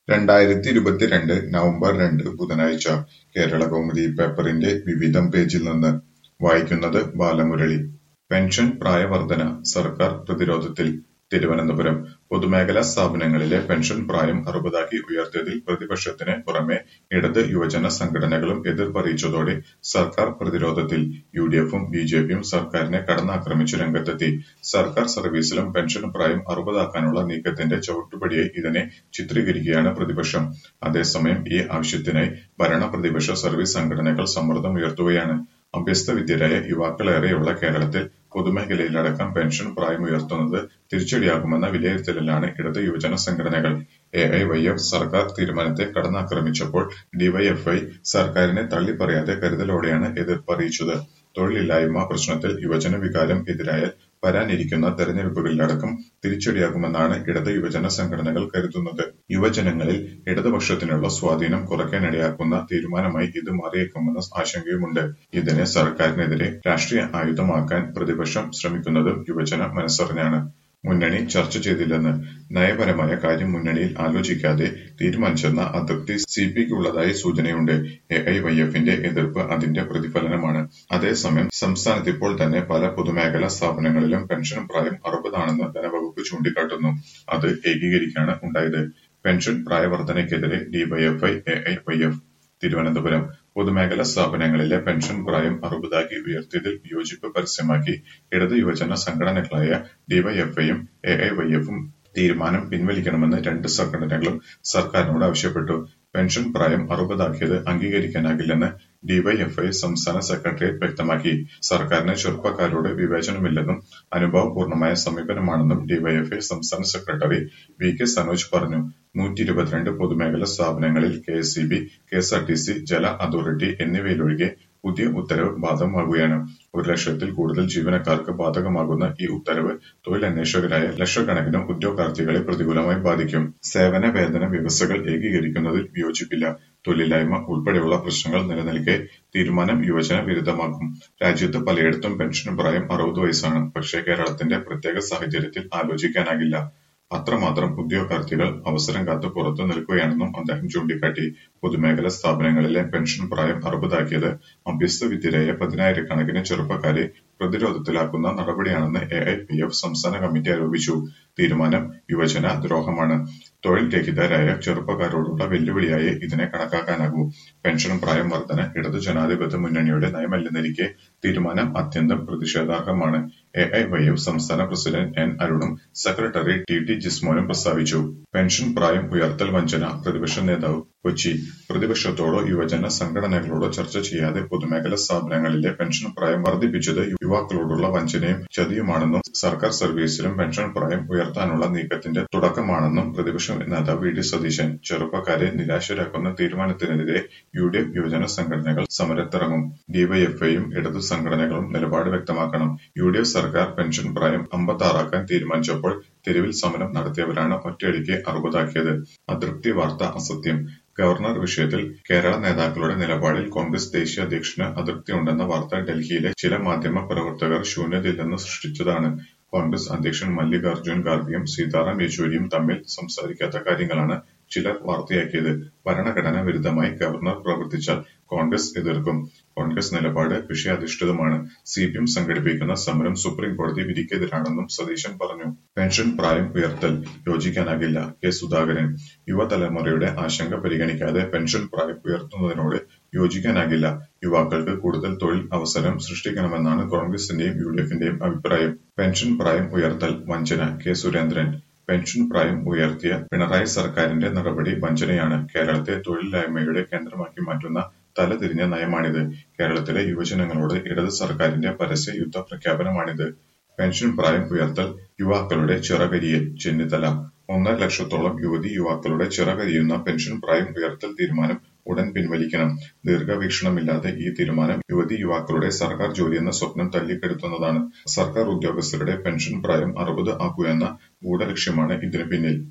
രണ്ടായിരത്തി ഇരുപത്തിരണ്ട് നവംബർ രണ്ട് ബുധനാഴ്ച കേരളകൗമുദി പേപ്പറിന്റെ വിവിധം പേജിൽ നിന്ന് വായിക്കുന്നത് ബാലമുരളി. പെൻഷൻ പ്രായവർധന സർക്കാർ പ്രതിരോധത്തിൽ തിരുവനന്തപുരം പൊതുമേഖലാ സ്ഥാപനങ്ങളിലെ പെൻഷൻ പ്രായം അറുപതാക്കി ഉയർത്തിയതിൽ പ്രതിപക്ഷത്തിന് പുറമെ ഇടത് യുവജന സംഘടനകളും എതിർപ്പറിയിച്ചതോടെ സർക്കാർ പ്രതിരോധത്തിൽ. യുഡിഎഫും ബിജെപിയും സർക്കാരിനെ കടന്നാക്രമിച്ച് രംഗത്തെത്തി. സർക്കാർ സർവീസിലും പെൻഷൻ പ്രായം അറുപതാക്കാനുള്ള നീക്കത്തിന്റെ ചവിട്ടുപടിയായി ഇതിനെ ചിത്രീകരിക്കുകയാണ് പ്രതിപക്ഷം. അതേസമയം ഈ ആവശ്യത്തിനായി ഭരണ പ്രതിപക്ഷ സർവീസ് സംഘടനകൾ സമ്മർദ്ദമുയർത്തുകയാണ്. അഭ്യസ്തവിദ്യരായ യുവാക്കളേറെയുള്ള കേരളത്തിൽ പൊതുമേഖലയിലടക്കം പെൻഷൻ പ്രായമുയർത്തുന്നത് തിരിച്ചടിയാകുമെന്ന വിലയിരുത്തലിലാണ് ഇടത് യുവജന സംഘടനകൾ. എഐവൈഎഫ് സർക്കാർ തീരുമാനത്തെ കടന്നാക്രമിച്ചപ്പോൾ ഡിവൈഎഫ്ഐ സർക്കാരിനെ തള്ളിപ്പറയാതെ കരുതലോടെയാണ് എതിർപ്പറിയിച്ചത്. തൊഴിലില്ലായ്മ പ്രശ്നത്തിൽ യുവജന വികാരം എതിരായാൽ വരാനിരിക്കുന്ന തെരഞ്ഞെടുപ്പുകളിലടക്കം തിരിച്ചടിയാകുമെന്നാണ് ഇടത് യുവജന സംഘടനകൾ കരുതുന്നത്. യുവജനങ്ങളിൽ ഇടതുപക്ഷത്തിനുള്ള സ്വാധീനം കുറയ്ക്കാനിടയാക്കുന്ന തീരുമാനമായി ഇത് മാറിയേക്കുമെന്ന ആശങ്കയുമുണ്ട്. ഇതിനെ സർക്കാരിനെതിരെ രാഷ്ട്രീയ ആയുധമാക്കാൻ പ്രതിപക്ഷം ശ്രമിക്കുന്നതും യുവജന മനസ്സറിഞ്ഞാണ്. മുന്നണി ചർച്ച ചെയ്തില്ലെന്ന് നയപരമായ കാര്യം മുന്നണിയിൽ ആലോചിക്കാതെ തീരുമാനിച്ചെന്ന അതൃപ്തി സിപിക്കുള്ളതായി സൂചനയുണ്ട്. എഐവൈഎഫിന്റെ എതിർപ്പ് അതിന്റെ പ്രതിഫലനമാണ്. അതേസമയം സംസ്ഥാനത്തിപ്പോൾ തന്നെ പല പൊതുമേഖലാ സ്ഥാപനങ്ങളിലും പെൻഷൻ പ്രായം അറുപതാണെന്ന് ധനവകുപ്പ് ചൂണ്ടിക്കാട്ടുന്നു. അത് ഏകീകരിക്കാണ് ഉണ്ടായത്. പെൻഷൻ പ്രായവർധനയ്ക്കെതിരെ ഡിവൈഎഫ്ഐ എഐവൈഎഫ് തിരുവനന്തപുരം പൊതുമേഖലാ സ്ഥാപനങ്ങളിലെ പെൻഷൻ പ്രായം അറുപതാക്കി ഉയർത്തിയതിൽ വിയോജിപ്പ് പരസ്യമാക്കി ഇടത് യുവജന സംഘടനകളായ ഡിവൈഎഫ്ഐയും എഐവൈഎഫും തീരുമാനം പിൻവലിക്കണമെന്ന് രണ്ട് സംഘടനകളും സർക്കാരിനോട് ആവശ്യപ്പെട്ടു. പെൻഷൻ പ്രായം അറുപതാക്കിയത് അംഗീകരിക്കാനാകില്ലെന്ന് ഡിവൈഎഫ്ഐ സംസ്ഥാന സെക്രട്ടേറിയറ്റ് വ്യക്തമാക്കി. സർക്കാരിന് ചെറുപ്പക്കാരോട് വിവേചനമില്ലെന്നും അനുഭാവപൂർണമായ സമീപനമാണെന്നും ഡിവൈഎഫ്ഐ സംസ്ഥാന സെക്രട്ടറി വി കെ സനോജ് പറഞ്ഞു. നൂറ്റിയിരുപത്തിരണ്ട് പൊതുമേഖലാ സ്ഥാപനങ്ങളിൽ കെഎസ്ഇബി, കെഎസ്ആർടിസി, ജല അതോറിറ്റി എന്നിവയിലൊഴികെ പുതിയ ഉത്തരവ് ബാധകമാകുകയാണ്. ഒരു ലക്ഷത്തിൽ കൂടുതൽ ജീവനക്കാർക്ക് ബാധകമാകുന്ന ഈ ഉത്തരവ് തൊഴിലന്വേഷകരായ ലക്ഷക്കണക്കിന് ഉദ്യോഗാർത്ഥികളെ പ്രതികൂലമായി ബാധിക്കും. സേവന വേതന വ്യവസ്ഥകൾ ഏകീകരിക്കുന്നതിൽ വിയോജിപ്പില്ല. തൊഴിലില്ലായ്മ ഉൾപ്പെടെയുള്ള പ്രശ്നങ്ങൾ നിലനിൽക്കെ തീരുമാനം യുവജന വിരുദ്ധമാകും. രാജ്യത്ത് പലയിടത്തും പെൻഷൻ പ്രായം അറുപത് വയസ്സാണ്. പക്ഷേ കേരളത്തിന്റെ പ്രത്യേക സാഹചര്യത്തിൽ ആലോചിക്കാനാകില്ല. അത്രമാത്രം ഉദ്യോഗാർത്ഥികൾ അവസരം കാത്ത് പുറത്തു നിൽക്കുകയാണെന്നും അദ്ദേഹം ചൂണ്ടിക്കാട്ടി. പൊതുമേഖലാ സ്ഥാപനങ്ങളിലെ പെൻഷൻ പ്രായം അറുപതാക്കിയത് അഭ്യസ്തവിദ്യരായ പതിനായിരക്കണക്കിന് ചെറുപ്പക്കാരെ പ്രതിരോധത്തിലാക്കുന്ന നടപടിയാണെന്ന് എഐവൈഎഫ് സംസ്ഥാന കമ്മിറ്റി ആരോപിച്ചു. തീരുമാനം യുവജന ദ്രോഹമാണ്. തൊഴിൽ രഹിതരായ ചെറുപ്പക്കാരോടുള്ള വെല്ലുവിളിയായേ ഇതിനെ കണക്കാക്കാനാകൂ. പെൻഷൻ പ്രായം വർധന ഇടതു ജനാധിപത്യ മുന്നണിയുടെ നയമല്ലെന്നിരിക്കെ തീരുമാനം അത്യന്തം പ്രതിഷേധാർഹമാണ്. എഐവൈഎഫ് സംസ്ഥാന പ്രസിഡന്റ് എൻ അരുണും സെക്രട്ടറി ടി ടി ജിസ്മോനും പ്രസ്താവിച്ചു. പെൻഷൻ പ്രായം ഉയർത്തൽ വഞ്ചന പ്രതിപക്ഷ നേതാവ് കൊച്ചി പ്രതിപക്ഷത്തോടോ യുവജന സംഘടനകളോടോ ചർച്ച ചെയ്യാതെ പൊതുമേഖലാ സ്ഥാപനങ്ങളിലെ പെൻഷൻ പ്രായം വർധിപ്പിച്ചത് യുവാക്കളോടുള്ള വഞ്ചനയും ചതിയുമാണെന്നും സർക്കാർ സർവീസിലും പെൻഷൻ പ്രായം ഉയർത്താനുള്ള നീക്കത്തിന്റെ തുടക്കമാണെന്നും പ്രതിപക്ഷ നേതാവ് വി ഡി സതീശൻ. ചെറുപ്പക്കാരെ നിരാശരാക്കുന്ന തീരുമാനത്തിനെതിരെ യുഡിഎഫ് യുവജന സംഘടനകൾ സമരത്തിറങ്ങും. ഡിവൈഎഫ്ഐയും ഇടതു സംഘടനകളും നിലപാട് വ്യക്തമാക്കണം. യുഡിഎഫ് സർക്കാർ പെൻഷൻ പ്രായം അമ്പത്താറാക്കാൻ തീരുമാനിച്ചപ്പോൾ തെരുവിൽ സമരം നടത്തിയവരാണ് ഒറ്റയടിക്ക് അറുപതാക്കിയത്. അതൃപ്തി വാർത്ത അസത്യം ഗവർണർ വിഷയത്തിൽ കേരള നേതാക്കളുടെ നിലപാടിൽ കോൺഗ്രസ് ദേശീയ അധ്യക്ഷന് അതൃപ്തിയുണ്ടെന്ന വാർത്ത ഡൽഹിയിലെ ചില മാധ്യമ പ്രവർത്തകർ ശൂന്യതയില്ലെന്ന് സൃഷ്ടിച്ചതാണ്. കോൺഗ്രസ് അധ്യക്ഷൻ മല്ലികാർജ്ജുൻ ഖാർഗെയും സീതാറാം യെച്ചൂരിയും തമ്മിൽ സംസാരിക്കാത്ത കാര്യങ്ങളാണ് ചിലർ വാർത്തയാക്കിയത്. ഭരണഘടനാ വിരുദ്ധമായി ഗവർണർ പ്രവർത്തിച്ചാൽ കോൺഗ്രസ് എതിർക്കും. കോൺഗ്രസ് നിലപാട് വിഷയാധിഷ്ഠിതമാണ്. സിപിഎം സംഘടിപ്പിക്കുന്ന സമരം സുപ്രീം കോടതി വിധിക്കെതിരാണെന്നും സതീശൻ പറഞ്ഞു. പെൻഷൻ പ്രായം ഉയർത്തൽ യോജിക്കാനാകില്ല കെ സുധാകരൻ യുവതലമുറയുടെ ആശങ്ക പരിഗണിക്കാതെ പെൻഷൻ പ്രായം ഉയർത്തുന്നതിനോട് യോജിക്കാനാകില്ല. യുവാക്കൾക്ക് കൂടുതൽ തൊഴിൽ അവസരം സൃഷ്ടിക്കണമെന്നാണ് കോൺഗ്രസിന്റെയും യുഡിഎഫിന്റെയും അഭിപ്രായം. പെൻഷൻ പ്രായം ഉയർത്തൽ വഞ്ചന കെ സുരേന്ദ്രൻ പെൻഷൻ പ്രായം ഉയർത്തിയ പിണറായി സർക്കാരിന്റെ നടപടി വഞ്ചനയാണ്. കേരളത്തെ തൊഴിലില്ലായ്മയുടെ കേന്ദ്രമാക്കി മാറ്റുന്ന തലതിരിഞ്ഞ നയമാണിത്. കേരളത്തിലെ യുവജനങ്ങളോട് ഇടത് സർക്കാരിന്റെ പരസ്യ യുദ്ധ പ്രഖ്യാപനമാണിത്. പെൻഷൻ പ്രായം ഉയർത്തൽ യുവാക്കളുടെ ചിറകരിയൽ ചെന്നിത്തല ഒന്നര ലക്ഷത്തോളം യുവതീ യുവാക്കളുടെ ചിറകരിയുന്ന പെൻഷൻ പ്രായം ഉയർത്തൽ തീരുമാനം ഉടൻ പിൻവലിക്കണം. ദീർഘവീക്ഷണമില്ലാത്ത ഈ തീരുമാനം യുവതീ യുവാക്കളുടെ സർക്കാർ ജോലിയെന്ന സ്വപ്നം തല്ലിക്കെടുത്തുന്നതാണ്. സർക്കാർ ഉദ്യോഗസ്ഥരുടെ പെൻഷൻ പ്രായം അറുപത് ആക്കുകയെന്ന ഗൂഢലക്ഷ്യമാണ് ഇതിനു പിന്നിൽ.